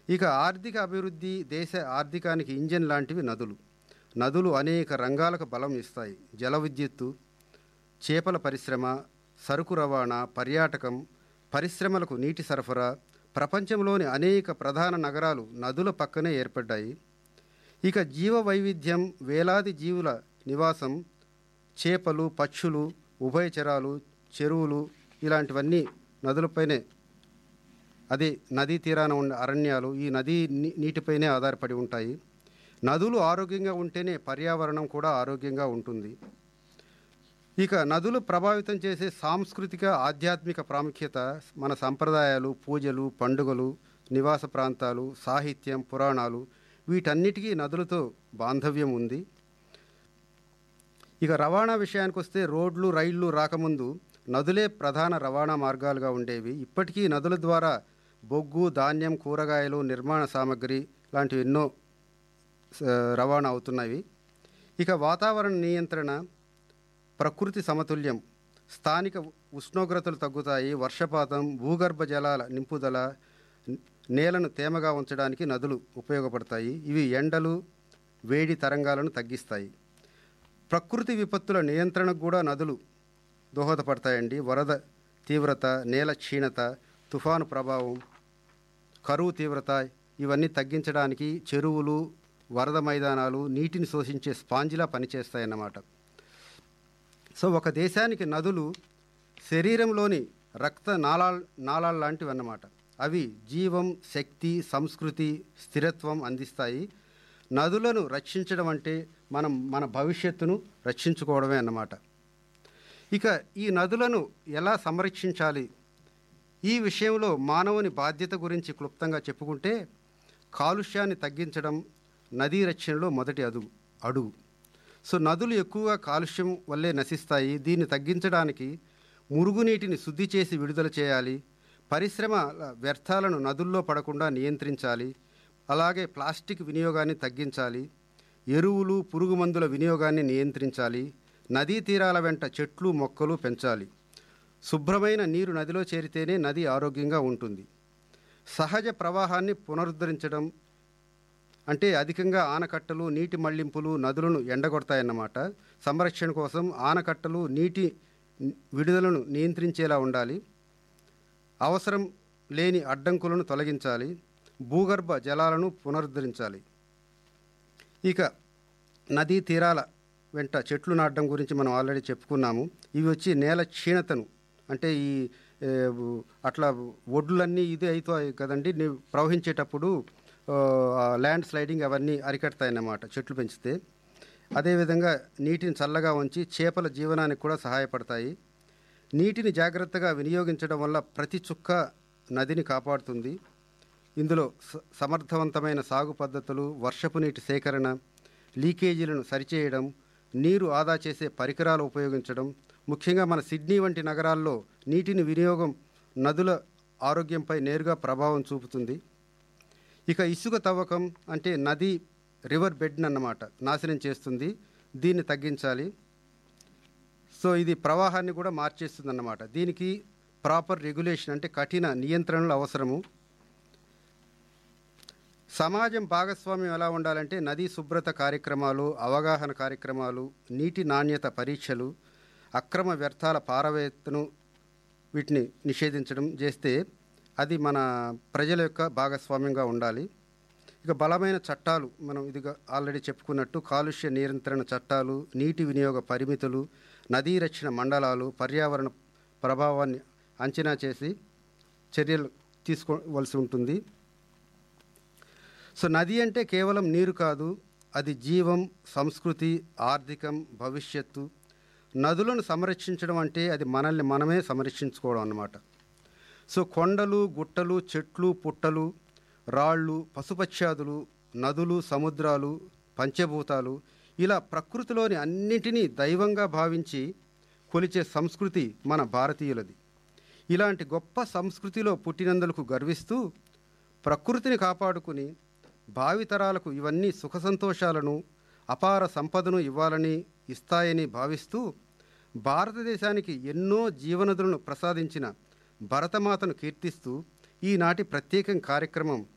ఇక ఆర్థిక అభివృద్ధి దేశ ఆర్థికానికి ఇంజన్ లాంటివి నదులు నదులు అనేక రంగాలకు బలం ఇస్తాయి జల విద్యుత్తు చేపల పరిశ్రమ సరుకు రవాణా పర్యాటకం పరిశ్రమలకు నీటి సరఫరా ప్రపంచంలోని అనేక ప్రధాన నగరాలు నదుల పక్కనే ఏర్పడ్డాయి ఇక జీవ వైవిధ్యం వేలాది జీవుల నివాసం చేపలు పక్షులు ఉభయచరాలు చెరువులు ఇలాంటివన్నీ నదులపైనే అదే నదీ తీరాన ఉన్న అరణ్యాలు ఈ నదీ నీ- నీటిపైనే ఆధారపడి ఉంటాయి నదులు ఆరోగ్యంగా ఉంటేనే పర్యావరణం కూడా ఆరోగ్యంగా ఉంటుంది ఇక నదులు ప్రభావితం చేసే సాంస్కృతిక ఆధ్యాత్మిక ప్రాముఖ్యత మన సంప్రదాయాలు పూజలు పండుగలు నివాస ప్రాంతాలు సాహిత్యం పురాణాలు వీటన్నిటికీ నదులతో బాంధవ్యం ఉంది ఇక రవాణా విషయానికి వస్తే రోడ్లు రైళ్లు రాకముందు నదులే ప్రధాన రవాణా మార్గాలుగా ఉండేవి ఇప్పటికీ నదుల ద్వారా బొగ్గు ధాన్యం కూరగాయలు నిర్మాణ సామగ్రి లాంటివి ఎన్నో స- రవాణా అవుతున్నవి ఇక వాతావరణ నియంత్రణ ప్రకృతి సమతుల్యం స్థానిక ఉష్ణోగ్రతలు తగ్గుతాయి వర్షపాతం భూగర్భ జలాల నింపుదల న- నేలను తేమగా ఉంచడానికి నదులు ఉపయోగపడతాయి ఇవి ఎండలు వేడి తరంగాలను తగ్గిస్తాయి ప్రకృతి విపత్తుల నియంత్రణకు కూడా నదులు దోహదపడతాయండి వరద తీవ్రత నేల క్షీణత తుఫాను ప్రభావం కరువు తీవ్రత ఇవన్నీ తగ్గించడానికి చెరువులు వరద మైదానాలు నీటిని శోషించే స్పాంజిలా పనిచేస్తాయన్నమాట సో ఒక దేశానికి నదులు శరీరంలోని రక్త నాళాల్ నాళాలు లాంటివి అన్నమాట అవి జీవం శక్తి సంస్కృతి స్థిరత్వం అందిస్తాయి నదులను రక్షించడం అంటే మనం మన భవిష్యత్తును రక్షించుకోవడమే అన్నమాట ఇక ఈ నదులను ఎలా సంరక్షించాలి ఈ విషయంలో మానవుని బాధ్యత గురించి క్లుప్తంగా చెప్పుకుంటే కాలుష్యాన్ని తగ్గించడం నదీ రక్షణలో మొదటి అడుగు అడుగు సో నదులు ఎక్కువగా కాలుష్యం వల్లే నశిస్తాయి దీన్ని తగ్గించడానికి మురుగునీటిని శుద్ధి చేసి విడుదల చేయాలి పరిశ్రమ వ్యర్థాలను నదుల్లో పడకుండా నియంత్రించాలి అలాగే ప్లాస్టిక్ వినియోగాన్ని తగ్గించాలి ఎరువులు పురుగు మందుల వినియోగాన్ని నియంత్రించాలి నదీ తీరాల వెంట చెట్లు మొక్కలు పెంచాలి శుభ్రమైన నీరు నదిలో చేరితేనే నది ఆరోగ్యంగా ఉంటుంది సహజ ప్రవాహాన్ని పునరుద్ధరించడం అంటే అధికంగా ఆనకట్టలు నీటి మళ్లింపులు నదులను ఎండగొడతాయన్నమాట సంరక్షణ కోసం ఆనకట్టలు నీటి విడుదలను నియంత్రించేలా ఉండాలి అవసరం లేని అడ్డంకులను తొలగించాలి భూగర్భ జలాలను పునరుద్ధరించాలి ఇక నదీ తీరాల వెంట చెట్లు నాటడం గురించి మనం ఆల్రెడీ చెప్పుకున్నాము ఇవి వచ్చి నేల క్షీణతను అంటే ఈ ఏ, అట్లా ఒడ్లన్నీ ఇది అవుతాయి కదండి ని- ప్రవహించేటప్పుడు ఆ, ల్యాండ్ స్లైడింగ్ అవన్నీ అరికడతాయన్నమాట చెట్లు పెంచితే అదేవిధంగా నీటిని చల్లగా ఉంచి చేపల జీవనానికి కూడా సహాయపడతాయి నీటిని జాగ్రత్తగా వినియోగించడం వల్ల ప్రతి చుక్క నదిని కాపాడుతుంది ఇందులో స- సమర్థవంతమైన సాగు పద్ధతులు వర్షపు నీటి సేకరణ లీకేజీలను సరిచేయడం నీరు ఆదా చేసే పరికరాలు ఉపయోగించడం ముఖ్యంగా మన సిడ్నీ వంటి నగరాల్లో నీటిని వినియోగం నదుల ఆరోగ్యంపై నేరుగా ప్రభావం చూపుతుంది ఇక ఇసుక తవ్వకం అంటే నది రివర్ బెడ్ని అన్నమాట నాశనం చేస్తుంది దీన్ని తగ్గించాలి సో ఇది ప్రవాహాన్ని కూడా మార్చేస్తుంది అన్నమాట దీనికి ప్రాపర్ రెగ్యులేషన్ అంటే కఠిన నియంత్రణలు అవసరము సమాజం భాగస్వామ్యం ఎలా ఉండాలంటే నదీ శుభ్రత కార్యక్రమాలు అవగాహన కార్యక్రమాలు నీటి నాణ్యత పరీక్షలు అక్రమ వ్యర్థాల పారవేత్తను వీటిని నిషేధించడం చేస్తే అది మన ప్రజల యొక్క భాగస్వామ్యంగా ఉండాలి ఇక బలమైన చట్టాలు మనం ఇదిగా ఆల్రెడీ చెప్పుకున్నట్టు కాలుష్య నియంత్రణ చట్టాలు నీటి వినియోగ పరిమితులు నదీ రక్షణ మండలాలు పర్యావరణ ప్రభావాన్ని అంచనా చేసి చర్యలు తీసుకోవలసి ఉంటుంది సో నది అంటే కేవలం నీరు కాదు అది జీవం సంస్కృతి ఆర్థికం భవిష్యత్తు నదులను సంరక్షించడం అంటే అది మనల్ని మనమే సంరక్షించుకోవడం అన్నమాట సో కొండలు గుట్టలు చెట్లు పుట్టలు రాళ్ళు పశుపక్ష్యాదులు నదులు సముద్రాలు పంచభూతాలు ఇలా ప్రకృతిలోని అన్నింటినీ దైవంగా భావించి కొలిచే సంస్కృతి మన భారతీయులది ఇలాంటి గొప్ప సంస్కృతిలో పుట్టినందులకు గర్విస్తూ ప్రకృతిని కాపాడుకుని భావితరాలకు ఇవన్నీ సుఖ సంతోషాలను అపార సంపదను ఇవ్వాలని ఇస్తాయని భావిస్తూ భారతదేశానికి ఎన్నో జీవనదులను ప్రసాదించిన భరతమాతను కీర్తిస్తూ ఈనాటి ప్రత్యేకం కార్యక్రమం